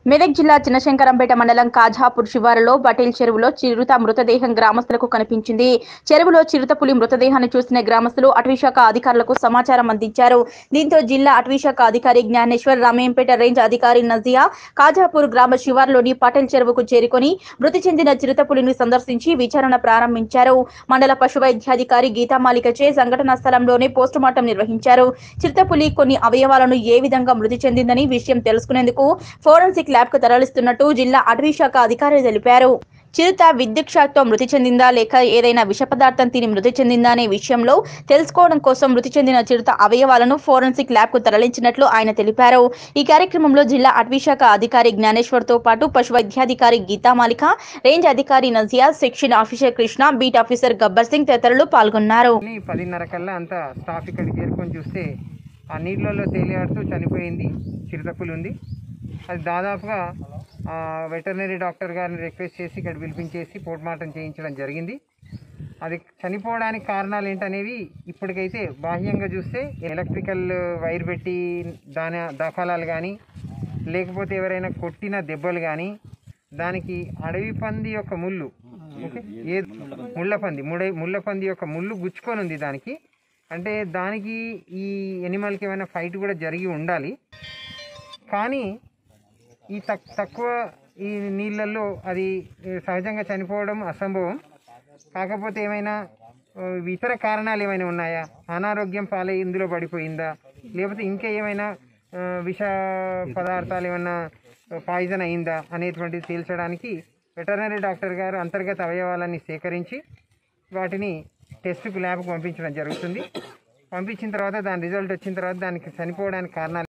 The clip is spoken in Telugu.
మెదక్ జిల్లా చిన్నశంకరంపేట మండలం కాజాపూర్ శివారులో పటేల్ చెరువులో చిరుత మృతదేహం గ్రామస్తులకు కనిపించింది చెరువులో చిరుత పులి మృతదేహాన్ని చూసిన గ్రామస్తులు అటవీశాఖ అధికారులకు సమాచారం అందించారు దీంతో జిల్లా అటవీశాఖ అధికారి జ్ఞానేశ్వర్ రామేంపేట రేంజ్ అధికారి నజియా కాజాపూర్ గ్రామ శివారులోని పటేల్ చెరువుకు చేరుకొని మృతి చెందిన చిరుత పులిని సందర్శించి విచారణ ప్రారంభించారు మండల పశు వైద్యాధికారి గీతామాలికచే సంఘటనా స్థలంలోనే పోస్టుమార్టం నిర్వహించారు చిరుతపులి కొన్ని అవయవాలను ఏ విధంగా మృతి చెందిందని విషయం తెలుసుకునేందుకు ఫోరెన్సిక్ ల్యాబ్ కు తరలిస్తున్నట్టు జిల్లా అటవీ శాఖ అధికారి తెలిపారు చిరుత విద్యుత్ షాక్ తో మృతి చెందిందా లేక ఏదైనా విష పదార్థం తిని మృతి చెందిందా అనే విషయంలో తెలుసుకోవడం కోసం మృతి చెందిన చిరుత అవయవాలను ఫోరెన్సిక్ ల్యాబ్ కు తరలించినట్లు ఆయన తెలిపారు ఈ కార్యక్రమంలో జిల్లా అటవీ శాఖ అధికారి జ్ఞానేశ్వర్ తో పాటు పశు వైద్యాధికారి గీతామాలిక రేంజ్ అధికారి Naziya section officer Krishna beat officer Gabbar Singh తదితరులు పాల్గొన్నారు అని పదిన్నర కల్లా అంతా స్టాఫ్ ఇక్కడికి చేరుకొని చూస్తే ఆ నీళ్ళల్లో తేలియాడుతూ చనిపోయింది చిరుతపులు ఉంది అది దాదాపుగా వెటర్నరీ డాక్టర్ గారిని రిక్వెస్ట్ చేసి ఇక్కడ పిలిపించేసి పోస్ట్మార్టం చేయించడం జరిగింది అది చనిపోవడానికి కారణాలు ఏంటనేవి ఇప్పటికైతే బాహ్యంగా చూస్తే ఎలక్ట్రికల్ వైర్ పెట్టి దాని దాఖలాలు కానీ లేకపోతే ఎవరైనా కొట్టిన దెబ్బలు కానీ దానికి అడవి పంది యొక్క ముళ్ళు ఓకే ఏ ముళ్ళ పంది ముడ ముళ్ళ పంది యొక్క ముళ్ళు గుచ్చుకొని ఉంది దానికి అంటే దానికి ఈ ఎనిమల్కి ఏమైనా ఫైట్ కూడా జరిగి ఉండాలి కానీ ఈ తక్ తక్కువ ఈ నీళ్ళల్లో అది ఏ, సహజంగా చనిపోవడం అసంభవం కాకపోతే ఏమైనా ఆ, ఇతర కారణాలు ఏమైనా ఉన్నాయా అనారోగ్యం పాలై ఇందులో పడిపోయిందా లేకపోతే ఇంకా ఏమైనా ఆ, విష పదార్థాలు ఏమైనా పాయిజన్ అయిందా అనేటువంటిది తేల్చడానికి వెటర్నరీ డాక్టర్ గారు అంతర్గత అవయవాలన్నీ సేకరించి వాటిని టెస్ట్కు ల్యాబ్కు పంపించడం జరుగుతుంది పంపించిన తర్వాత దాని రిజల్ట్ వచ్చిన తర్వాత దానికి చనిపోవడానికి కారణాలు